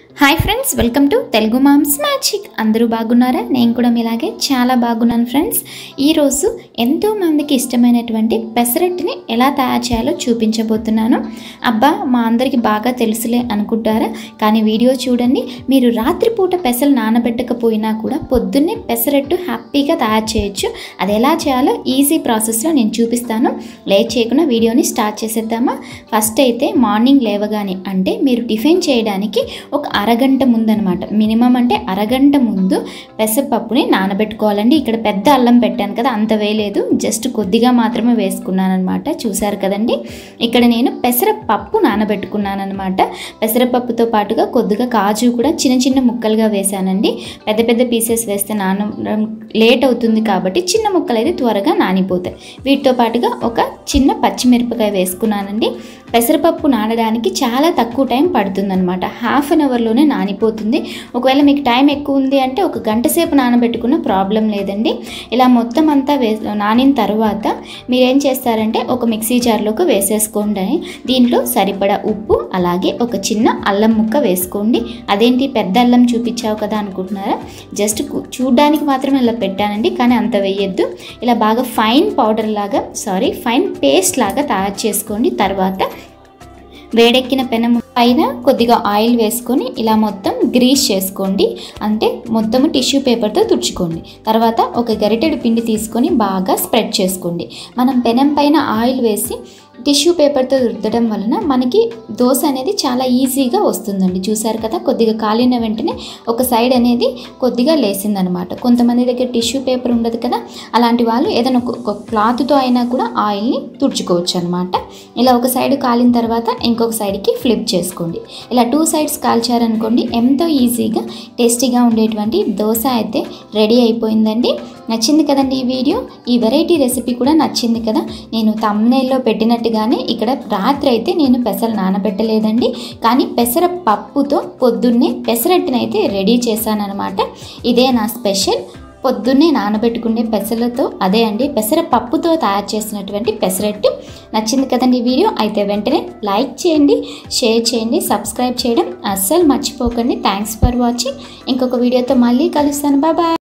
hi friends welcome to Telugu moms magic అందరూ బాగున్నారా నేను కూడా మీలాగే చాలా బాగున్నాను ఫ్రెండ్స్ ఈరోజు ఎంతో మందికి ఇష్టమైనటువంటి పెసరట్టుని ఎలా తయారు చేయాలో చూపించబోతున్నాను అబ్బా మా అందరికీ బాగా తెలుసులే అనుకుంటారా కానీ వీడియో చూడండి మీరు రాత్రిపూట పెసలు నానబెట్టకపోయినా కూడా పొద్దున్నే పెసరట్టు హ్యాపీగా తయారు చేయొచ్చు అది ఎలా చేయాలో ఈజీ ప్రాసెస్లో నేను చూపిస్తాను లేట్ చేయకుండా వీడియోని స్టార్ట్ చేసేద్దామా ఫస్ట్ అయితే మార్నింగ్ లేవగానే అంటే మీరు టిఫిన్ చేయడానికి ఒక అరగంట ముందు అనమాట మినిమం అంటే అరగంట ముందు పెసరపప్పుని నానబెట్టుకోవాలండి ఇక్కడ పెద్ద అల్లం పెట్టాను కదా అంత వేయలేదు జస్ట్ కొద్దిగా మాత్రమే వేసుకున్నాను అనమాట చూసారు కదండి ఇక్కడ నేను పెసరపప్పు నానబెట్టుకున్నాను అనమాట పెసరపప్పుతో పాటుగా కొద్దిగా కాజు కూడా చిన్న చిన్న ముక్కలుగా వేసానండి పెద్ద పెద్ద పీసెస్ వేస్తే నానడం లేట్ అవుతుంది కాబట్టి చిన్న ముక్కలు అయితే త్వరగా నానిపోతాయి వీటితో పాటుగా ఒక చిన్న పచ్చిమిరపకాయ వేసుకున్నానండి పెసరపప్పు నానడానికి చాలా తక్కువ టైం పడుతుందన్నమాట హాఫ్ అన్ అవర్లోనే నానిపోతుంది ఒకవేళ మీకు టైం ఎక్కువ ఉంది అంటే ఒక గంట సేపు నానబెట్టుకున్న ప్రాబ్లం లేదండి ఇలా మొత్తం అంతా వే నానిన తర్వాత మీరేం చేస్తారంటే ఒక మిక్సీ జార్లోకి వేసేసుకోండి దీంట్లో సరిపడా ఉప్పు అలాగే ఒక చిన్న అల్లం ముక్క వేసుకోండి అదేంటి పెద్ద అల్లం చూపించావు కదా అనుకుంటున్నారా జస్ట్ కు- చూడ్డానికి మాత్రం ఇలా పెట్టానండి కానీ అంత వేయద్దు ఇలా బాగా ఫైన్ పౌడర్ లాగా సారీ ఫైన్ పేస్ట్ లాగా తయారు చేసుకోండి తర్వాత వేడెక్కిన పెనం పైన కొద్దిగా ఆయిల్ వేసుకొని ఇలా మొత్తం గ్రీస్ చేసుకోండి అంటే మొత్తము టిష్యూ పేపర్తో తుడుచుకోండి తర్వాత ఒక గరిటెడు పిండి తీసుకొని బాగా స్ప్రెడ్ చేసుకోండి మనం పెనం పైన ఆయిల్ వేసి టిష్యూ పేపర్తో రుద్దడం వలన మనకి దోశ అనేది చాలా ఈజీగా వస్తుందండి చూసారు కదా కొద్దిగా కాలిన వెంటనే ఒక సైడ్ అనేది కొద్దిగా లేసిందనమాట కొంతమంది దగ్గర టిష్యూ పేపర్ ఉండదు కదా అలాంటి వాళ్ళు ఏదైనా ఒక- ఒక క్లాత్తో అయినా కూడా ఆయిల్ని తుడుచుకోవచ్చు అనమాట ఇలా ఒక సైడ్ కాలిన తర్వాత ఇంకొక సైడ్కి ఫ్లిప్ చేసుకోండి ఇలా టూ సైడ్స్ కాల్చారనుకోండి ఎంతో ఈజీగా టేస్టీగా ఉండేటువంటి దోశ అయితే రెడీ అయిపోయిందండి నచ్చింది కదండి ఈ వీడియో ఈ వెరైటీ రెసిపీ కూడా నచ్చింది కదా నేను తమ్నేల్లో పెట్టినట్టుగానే ఇక్కడ రాత్రి అయితే నేను పెసలు నానబెట్టలేదండి కానీ పెసర పప్పుతో పొద్దున్నే పెసరట్టునైతే రెడీ చేశానన్నమాట ఇదే నా స్పెషల్ పొద్దున్నే నానబెట్టుకునే పెసలతో అదే అండి పెసర పప్పుతో తయారు చేసినటువంటి పెసరట్టు నచ్చింది కదండి ఈ వీడియో అయితే వెంటనే లైక్ చేయండి షేర్ చేయండి సబ్స్క్రైబ్ చేయడం అస్సలు మర్చిపోకండి థ్యాంక్స్ ఫర్ వాచింగ్ ఇంకొక వీడియోతో మళ్ళీ కలుస్తాను బాయ్